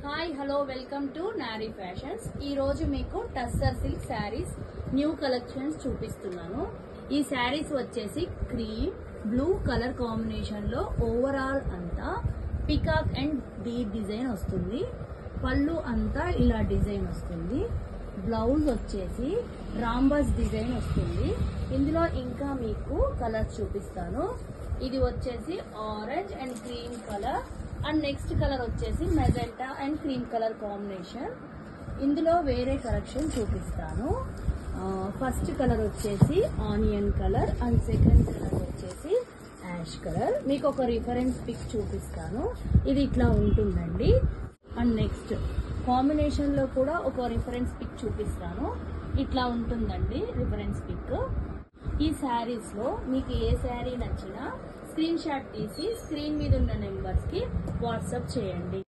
hi hello welcome to Nari fashions ఈ రోజు మీకు tussar silk sarees new collections చూపిస్తున్నాను ఈ శారీస్ వచ్చేసి క్రీమ్ బ్లూ కలర్ కాంబినేషన్ లో ఓవరాల్ అంతా పికాక్ అండ్ బీడ్ డిజైన్ వస్తుంది పళ్ళు అంతా ఇలా డిజైన్ వస్తుంది బ్లౌజ్ వచ్చేసి రాంబస్ డిజైన్ వస్తుంది ఇందులో ఇంకా మీకు కలర్స్ చూపిస్తాను ఇది వచ్చేసి orange and cream colour and next colour వచ్చేసి magenta and cream colour combination ఇందులో వేరే కలెక్షన్ చూపిస్తాను ఫస్ట్ కలర్ వచ్చేసి onion colour and second colour వచ్చేసి యాష్ కలర్ మీకు ఒక రిఫరెన్స్ పిక్ చూపిస్తాను ఇది ఇట్లా ఉంటుందండి అండ్ నెక్స్ట్ కాంబినేషన్ లో కూడా ఒక రిఫరెన్స్ పిక్ చూపిస్తాను ఇట్లా ఉంటుందండి రిఫరెన్స్ పిక్ ఈ శారీస్ లో మీకు ఏ శారీ నచ్చినా స్క్రీన్ షాట్ తీసి స్క్రీన్ మీద ఉన్న నెంబర్స్ కి వాట్సాప్ చేయండి